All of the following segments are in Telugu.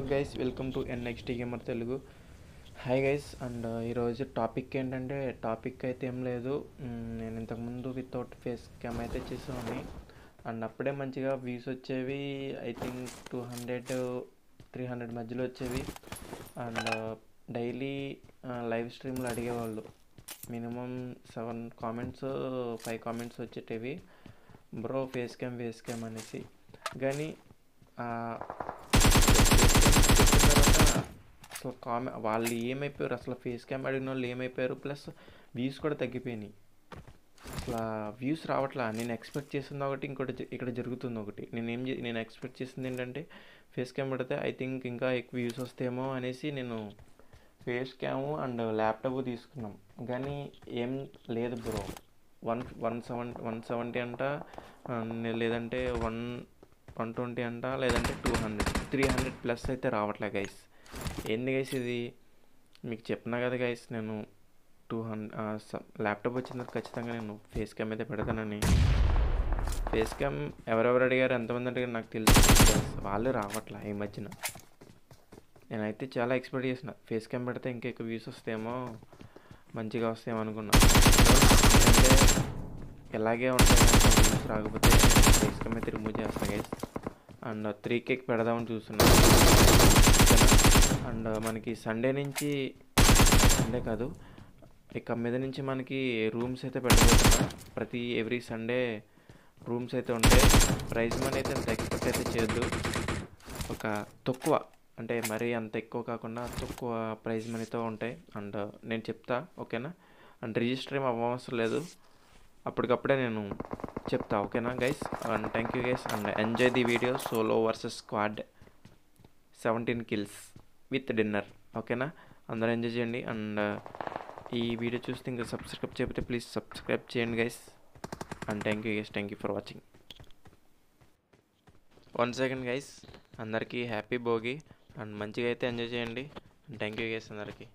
Guys welcome to NXT gamer Telugu hi guys and ఈరోజు టాపిక్ ఏంటంటే టాపిక్ అయితే ఏం లేదు మ్, నేను ఇంతకుముందు వితౌట్ ఫేస్ క్యామ్ అయితే చేసేవాడిని అండ్ అప్పుడే మంచిగా వ్యూస్ వచ్చేవి I think two hundred three hundred మధ్యలో వచ్చేవి అండ్ డైలీ లైవ్ స్ట్రీమ్లు అడిగేవాళ్ళు minimum seven comments five comments వచ్చేటివి bro face cam face cam అనేసి కానీ ఆ, చెప్పిన తర్వాత అసలు కామె వాళ్ళు ఏమైపోయారు అసలు ఫేస్ క్యామ్ అడిగిన వాళ్ళు ఏమైపోయారు ప్లస్ వ్యూస్ కూడా తగ్గిపోయినాయి అసలు వ్యూస్ రావట్లా నేను ఎక్స్పెక్ట్ చేసింది ఒకటి ఇంకోటి జ- ఇక్కడ జరుగుతుంది ఒకటి నేను ఏం చే- నేను ఎక్స్పెక్ట్ చేసింది ఏంటంటే ఫేస్ క్యామ్ పెడితే ఐ థింక్ ఇంకా ఎక్కువ వ్యూస్ వస్తాయేమో అనేసి నేను ఫేస్ క్యామ్ అండ్ ల్యాప్టాప్ తీసుకున్నాం కానీ ఏం లేదు bro one one seven one seventy అంట ఆ, లేదంటే వన్ వన్ ట్వంటీ అంట లేదంటే two hundred three hundred plus అయితే రావట్లే గైస్ ఏంది గైస్ ఇది మీకు చెప్పినా కదా గైస్ నేను టూ హండ్రెడ్ ల్యాప్టాప్ వచ్చిన తర్వాత ఖచ్చితంగా నేను ఫేస్ క్యామ్ అయితే పెడతానని ఫేస్ క్యామ్ ఎవరెవరు అడిగారు ఎంతమంది అడిగారు నాకు తెలుసు guys. వాళ్ళు రావట్లే ఈ మధ్యన నేనైతే చాలా ఎక్స్పెక్ట్ చేసిన ఫేస్ క్యామ్ పెడితే ఇంకా ఎక్కువ వ్యూస్ వస్తాయేమో మంచిగా వస్తాయేమో అనుకున్నా అంటే ఎలాగే ఉంటాయి వ్యూస్ రాకపోతే ఫేస్ క్యామ్ అయితే రిమూవ్ చేస్తా గైస్ అండ్ త్రీ కేక్ పెడదామని చూస్తున్నా అండ్ మనకి సండే నుంచి సండే కాదు ఇక మీద నుంచి మనకి రూమ్స్ అయితే పెట్టబోతున్నా ప్రతి ఎవ్రీ సండే రూమ్స్ అయితే ఉంటాయి ప్రైస్ మనీ అయితే అంత ఎక్స్పెక్ట్ అయితే చేయొద్దు ఒక తక్కువ అంటే మరీ అంత ఎక్కువ కాకుండా తక్కువ ప్రైస్ మనీతో ఉంటాయి అండ్ నేను చెప్తా ఓకేనా అండ్ రిజిస్టర్ ఏం అవ్వవసరం లేదు అప్పటికప్పుడే నేను చెప్తా ఓకేనా guys and thank you guys and enjoy the video solo versus squad seventeen kills with dinner ఓకేనా అందరూ ఎంజాయ్ చేయండి అండ్ ఈ వీడియో చూస్తే ఇంకా సబ్స్క్రైబ్ చేయకపోతే ప్లీజ్ సబ్స్క్రైబ్ చేయండి guys and thank you guys thank you for watching one second guys అందరికీ హ్యాపీ భోగి అండ్ మంచిగా అయితే ఎంజాయ్ చేయండి థ్యాంక్ యూ గైస్ అందరికీ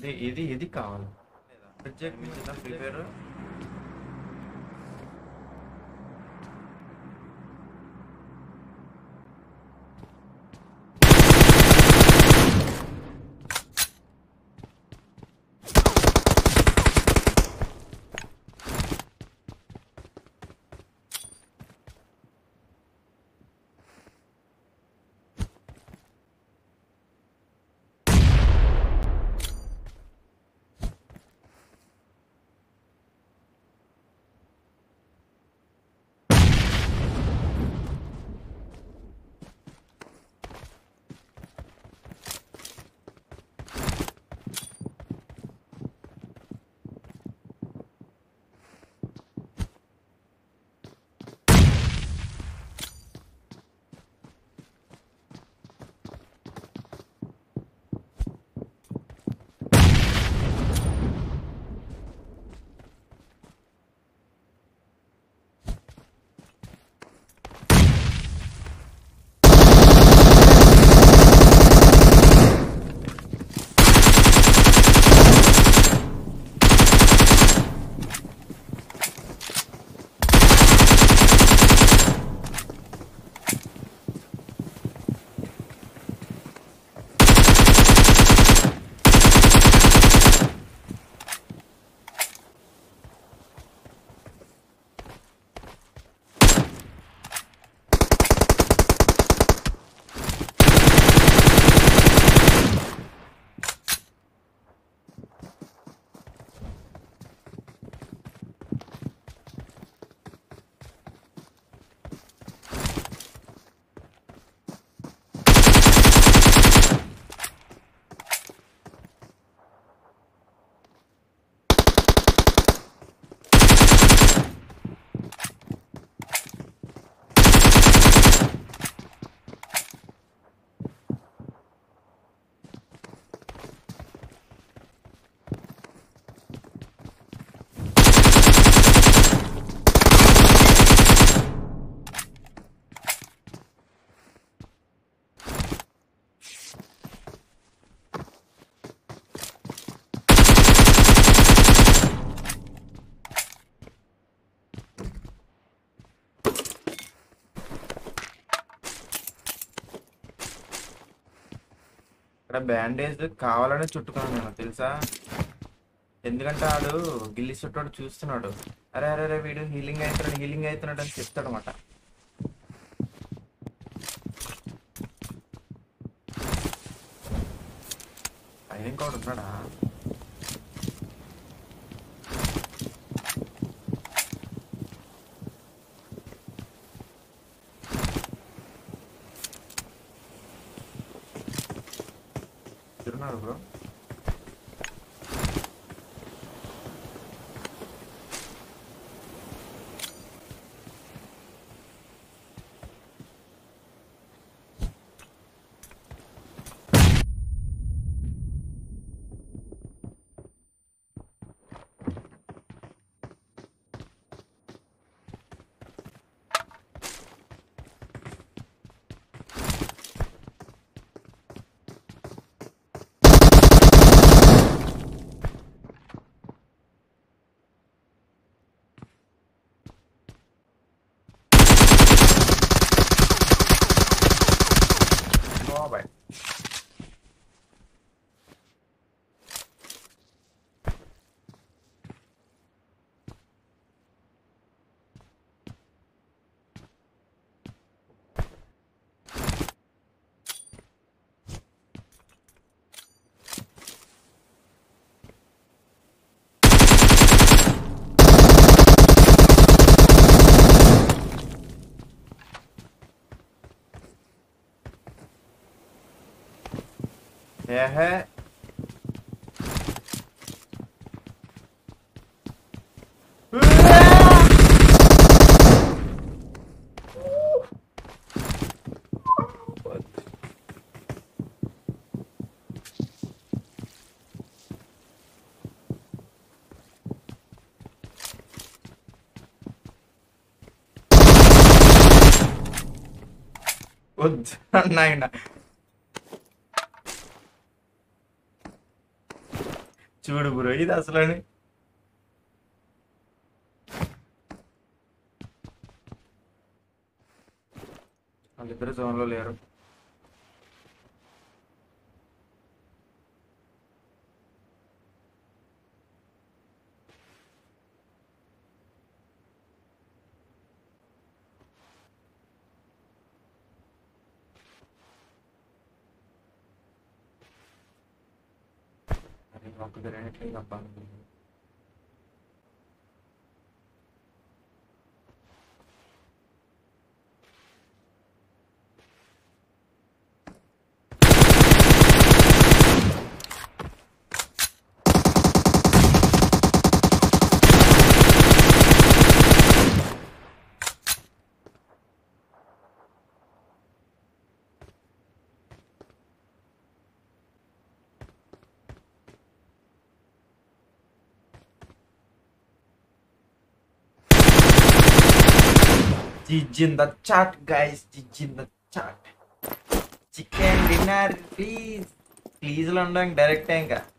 ఇది ఇది ఇది కావాలి ప్రత్యేక ఫ్రీ ఫైర్ ఇక్కడ బ్యాండేజ్ కావాలనే చుట్టుకున్నాను నేను తెలుసా ఎందుకంటే ఆడు గిల్లి చుట్టాడు చూస్తున్నాడు అరే అరే అరే వీడు హీలింగ్ అవుతున్నాడు హీలింగ్ అవుతున్నాడు అని చెప్తాడు అనమాట ఆయన ఇంకోటి ఉన్నాడా తిరున్నారు బ్రో బాబాయ్ ఏహే వద్దు నాయన చూడు బ్రో ఇది అసలని వాళ్ళిద్దరు జోన్లో లేరు అరే ఒక గ్రానైట్ అబ్బా Jijin the chat guys, Jijin the chat. Chicken dinner please ప్లీజ్లో ఉండడానికి డైరెక్ట్ ఇంకా